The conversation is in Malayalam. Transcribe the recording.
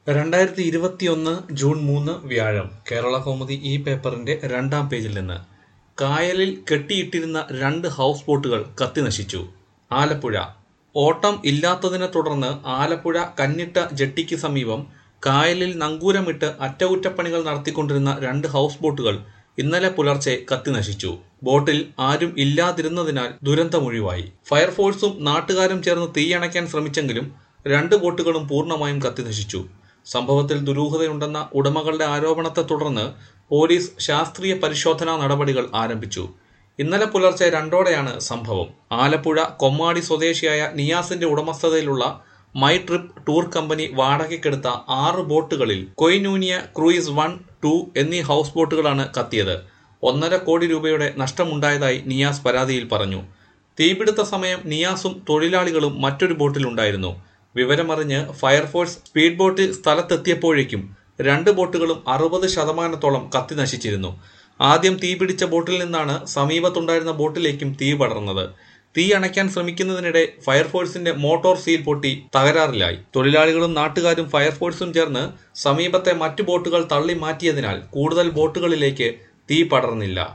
രണ്ടായിരത്തി ഇരുപത്തിയൊന്ന് ജൂൺ മൂന്ന് വ്യാഴം കേരള കൗമുദി ഈ പേപ്പറിന്റെ രണ്ടാം പേജിൽ നിന്ന് കായലിൽ കെട്ടിയിട്ടിരുന്ന രണ്ട് ഹൗസ് ബോട്ടുകൾ കത്തിനശിച്ചു ആലപ്പുഴ ഓട്ടം ഇല്ലാത്തതിനെ തുടർന്ന് ആലപ്പുഴ കന്നിട്ട ജെട്ടിക്ക് സമീപം കായലിൽ നങ്കൂരമിട്ട് അറ്റകുറ്റപ്പണികൾ നടത്തിക്കൊണ്ടിരുന്ന രണ്ട് ഹൗസ് ബോട്ടുകൾ ഇന്നലെ പുലർച്ചെ കത്തിനശിച്ചു ബോട്ടിൽ ആരും ഇല്ലാതിരുന്നതിനാൽ ദുരന്തമൊഴിവായി ഫയർഫോഴ്സും നാട്ടുകാരും ചേർന്ന് തീയണയ്ക്കാൻ ശ്രമിച്ചെങ്കിലും രണ്ട് ബോട്ടുകളും പൂർണ്ണമായും കത്തിനശിച്ചു സംഭവത്തിൽ ദുരൂഹതയുണ്ടെന്ന ഉടമകളുടെ ആരോപണത്തെ തുടർന്ന് പോലീസ് ശാസ്ത്രീയ പരിശോധനാ നടപടികൾ ആരംഭിച്ചു ഇന്നലെ പുലർച്ചെ രണ്ടോടെയാണ് സംഭവം ആലപ്പുഴ കൊമ്മാടി സ്വദേശിയായ നിയാസിന്റെ ഉടമസ്ഥതയിലുള്ള മൈ ട്രിപ്പ് ടൂർ കമ്പനി വാടകയ്ക്കെടുത്ത ആറ് ബോട്ടുകളിൽ കൊയ്നൂനിയ ക്രൂയിസ് വൺ ടു എന്നീ ഹൗസ് ബോട്ടുകളാണ് കത്തിയത് ഒന്നര കോടി രൂപയുടെ നഷ്ടമുണ്ടായതായി നിയാസ് പരാതിയിൽ പറഞ്ഞു തീപിടുത്ത സമയം നിയാസും തൊഴിലാളികളും മറ്റൊരു ബോട്ടിലുണ്ടായിരുന്നു വിവരമറിഞ്ഞ് ഫയർഫോഴ്സ് സ്പീഡ് ബോട്ട് സ്ഥലത്തെത്തിയപ്പോഴേക്കും രണ്ട് ബോട്ടുകളും അറുപത് ശതമാനത്തോളം കത്തി നശിച്ചിരുന്നു ആദ്യം തീ പിടിച്ച ബോട്ടിൽ നിന്നാണ് സമീപത്തുണ്ടായിരുന്ന ബോട്ടിലേക്കും തീ പടർന്നത് തീ അണയ്ക്കാൻ ശ്രമിക്കുന്നതിനിടെ ഫയർഫോഴ്സിന്റെ മോട്ടോർ സീൽ പൊട്ടി തകരാറിലായി തൊഴിലാളികളും നാട്ടുകാരും ഫയർഫോഴ്സും ചേർന്ന് സമീപത്തെ മറ്റു ബോട്ടുകൾ തള്ളി മാറ്റിയതിനാൽ കൂടുതൽ ബോട്ടുകളിലേക്ക് തീ പടർന്നില്ല